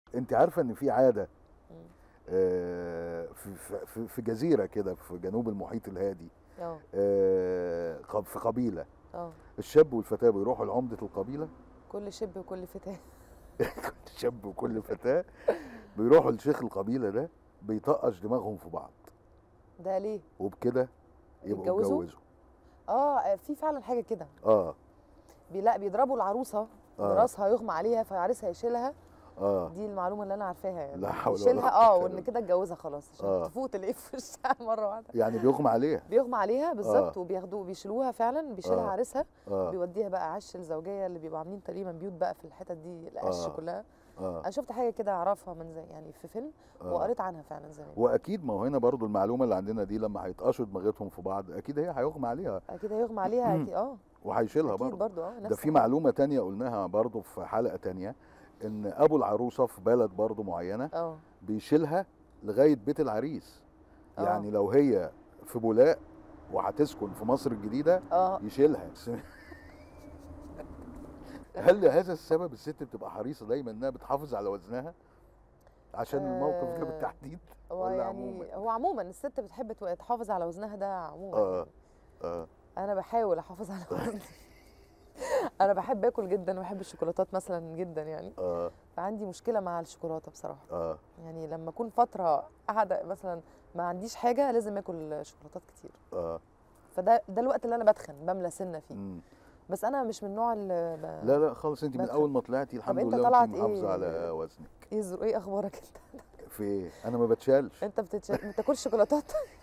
انت عارفه ان في عاده مم. آه، في في- في في جزيره كده في جنوب المحيط الهادي اه آه، قب- في قبيله اه الشاب والفتاه بيروحوا لعمده القبيله كل شب وكل فتاه كل شاب وكل فتاه بيروحوا لشيخ القبيله ده بيطقش دماغهم في بعض ده ليه وبكده يبقوا يتجوزوا؟ اتجوزوا اه في فعلا حاجه كده اه بي لا بيضربوا العروسه آه. راسها يغمى عليها فعريسها يشيلها اه دي المعلومه اللي انا عارفاها يعني لا حول ولا يشيلها قوة اه إلا وان بالله. كده اتجوزها خلاص عشان آه. تفوت الايه في وشها مره واحده يعني بيغمى عليها بيغمى عليها بالظبط آه. وبياخدوه بيشيلوها فعلا بيشيلها آه. عريسها اه بيوديها بقى عش الزوجيه اللي بيبقوا عاملين تقريبا بيوت بقى في الحتت دي القش آه. كلها اه انا شفت حاجه كده اعرفها من زي يعني في فيلم آه. وقريت عنها فعلا زمان واكيد ما هو هنا برضو المعلومه اللي عندنا دي لما هيتقشوا دماغتهم في بعض اكيد هي هيغمى عليها اكيد هيغمى عليها اكيد اه وهيشيلها اكيد برضو برضو اه ده نفس في الحاجة. معلومه تانية قلناها برضو في حلقه تانية ان ابو العروسه في بلد برضو معينه اه بيشيلها لغايه بيت العريس آه. يعني لو هي في بولاق وهتسكن في مصر الجديده اه يشيلها هل لهذا السبب الست بتبقى حريصه دايما انها بتحافظ على وزنها عشان الموقف ده آه، بالتحديد هو ولا يعني عموما هو عموما الست بتحب تو- تحافظ على وزنها ده عموما اه يعني. اه انا بحاول احافظ على وزني انا بحب اكل جدا وبحب الشوكولاتات مثلا جدا يعني اه فعندي مشكله مع الشوكولاته بصراحه اه يعني لما اكون فتره قاعده مثلا ما عنديش حاجه لازم اكل شوكولاتات كتير اه فده ده الوقت اللي انا بتخن بملى سنه فيه مم. بس انا مش من النوع اللي ب... لا لا خالص انت من بدخل. اول ما طلعتي الحمد أنت لله طلعت انت محافظه إيه؟ على وزنك ايه زر- ايه اخبارك انت في ايه انا ما بتشالش انت بتتش... ما بتاكلش شوكولاتات